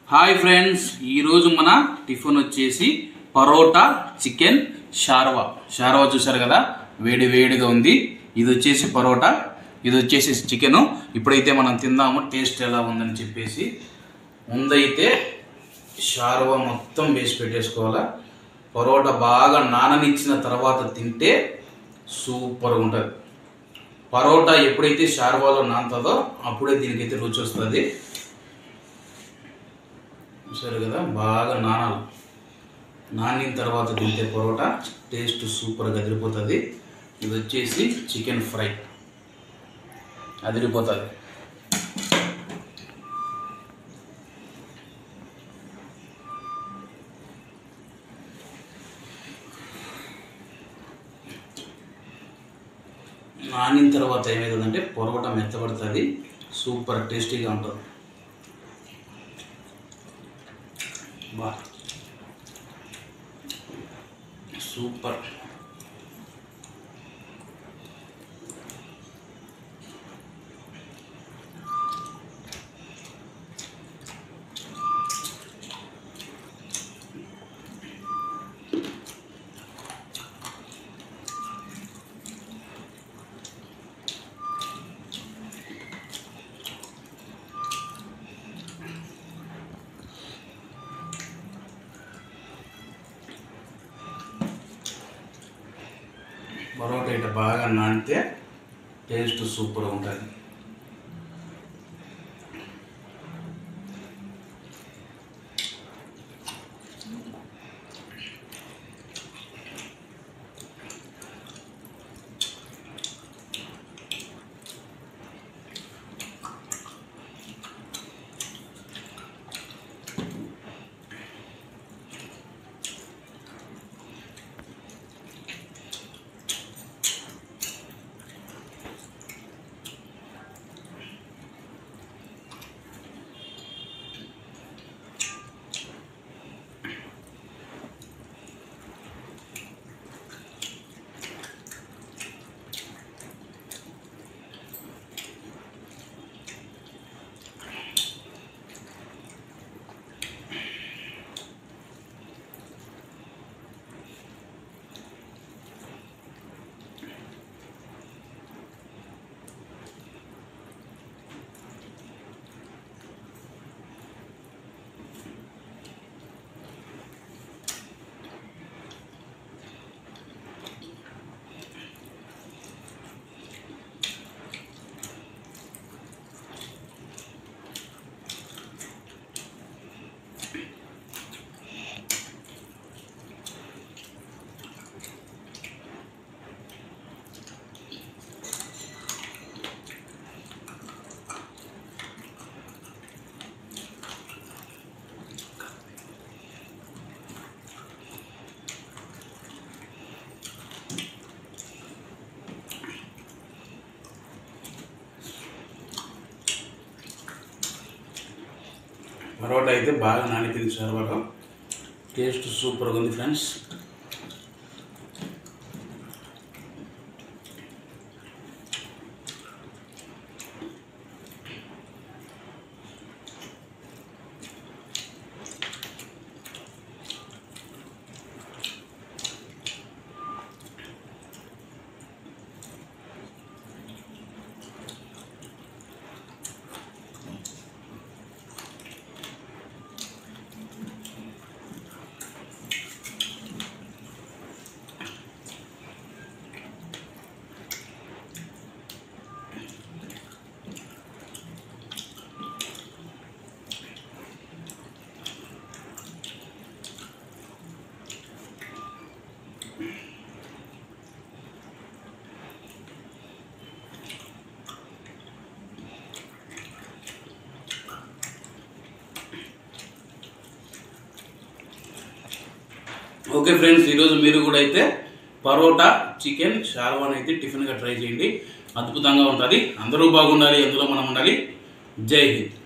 hi friends ఈరోజు మన tiffin వచ్చేసి పరోటా చికెన్ షార్వా షార్వా చూసారు కదా వేడి వేడిగా ఉంది ఇది వచ్చేసి పరోటా ఇది వచ్చేసి చికెను ఇప్పుడైతే మనం తిందాము టేస్ట్ ఎలా ఉందని చెప్పేసి ముందైతే షార్వా మొత్తం వేసి పెట్టేసుకోవాలా పరోటా బాగా నాననిచ్చిన తర్వాత తింటే సూపర్ ఉంటుంది పరోటా ఎప్పుడైతే షార్వాలో నానుతుందో అప్పుడే దీనికైతే రుచి వస్తుంది చూసారు కదా బాగా నానాలి నానిన తర్వాత తింటే పరోటా టేస్ట్ సూపర్గా అదిరిపోతుంది ఇది వచ్చేసి చికెన్ ఫ్రై అదిరిపోతుంది నానిన తర్వాత ఏమవుతుందంటే పొరవట మెత్తబడుతుంది సూపర్ టేస్టీగా ఉంటుంది బా సూపర్ పరోటా ఇట్లా బాగా నానితే టేస్ట్ సూపర్ ఉంటుంది పరోటా అయితే బాగా నానిపోయింది షార్వాలో టేస్ట్ సూపర్గా ఉంది ఫ్రెండ్స్ ఓకే ఫ్రెండ్స్ ఈరోజు మీరు కూడా అయితే పరోటా చికెన్ షార్వాన్ అయితే టిఫిన్గా ట్రై చేయండి అద్భుతంగా ఉంటుంది అందరూ బాగుండాలి అందులో మనం ఉండాలి జై హింద్